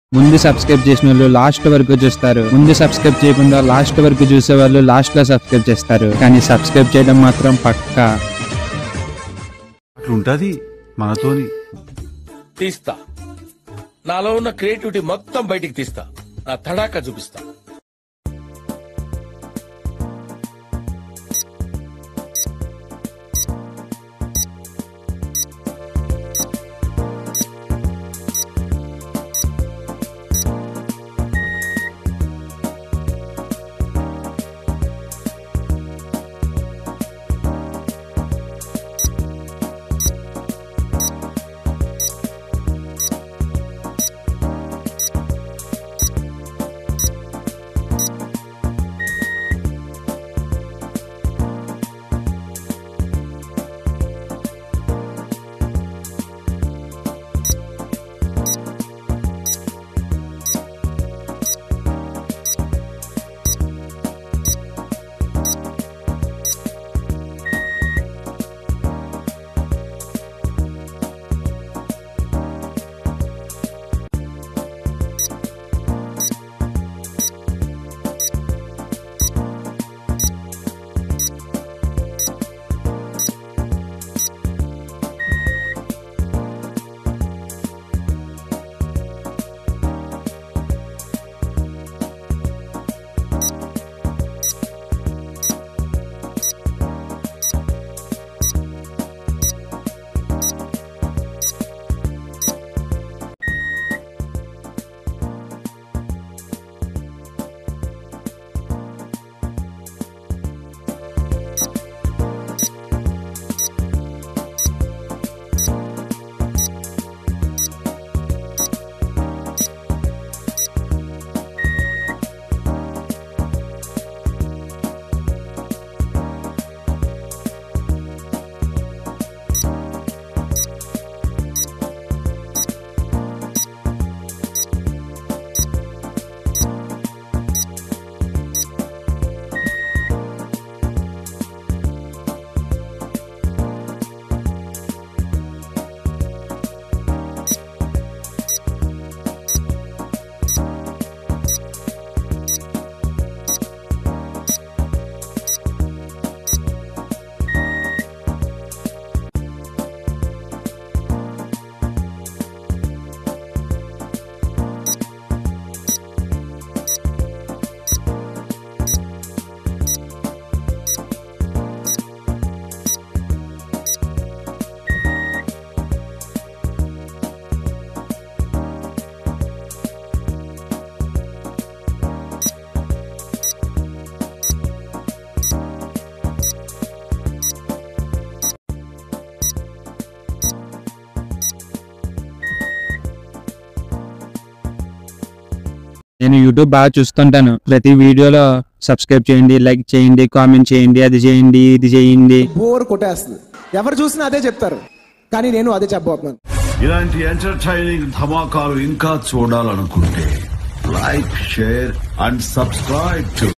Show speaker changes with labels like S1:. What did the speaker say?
S1: ముందు సబ్స్క్రైబ్ చేసిన వాళ్ళు లాస్ట్ వరకు చూస్తారు ముందు సబ్స్క్రైబ్ చేయకుండా లాస్ట్ వరకు చూసే వాళ్ళు లాస్ట్ లో సబ్స్క్రైబ్ చేస్తారు కానీ సబ్స్క్రైబ్ చేయడం మాత్రం పక్కా
S2: అట్లుంటది మనతోని
S3: తీస్తా నాలో ఉన్న క్రియేటివిటీ మొత్తం బయటికి తీస్తా నా తడాక చూపిస్తా
S1: నేను యూట్యూబ్ బాగా చూస్తుంటాను ప్రతి వీడియోలో సబ్స్క్రైబ్ చేయండి లైక్ చేయండి కామెంట్ చేయండి అది చేయండి ఇది చేయండి
S4: బోర్ కొట్టేస్తుంది ఎవరు చూసినా అదే చెప్తారు కానీ నేను అదే చెప్పబోతున్నాను
S5: ఇలాంటి ఎంటర్టైనింగ్ ధమాకాలు ఇంకా చూడాలనుకుంటే like share and subscribe to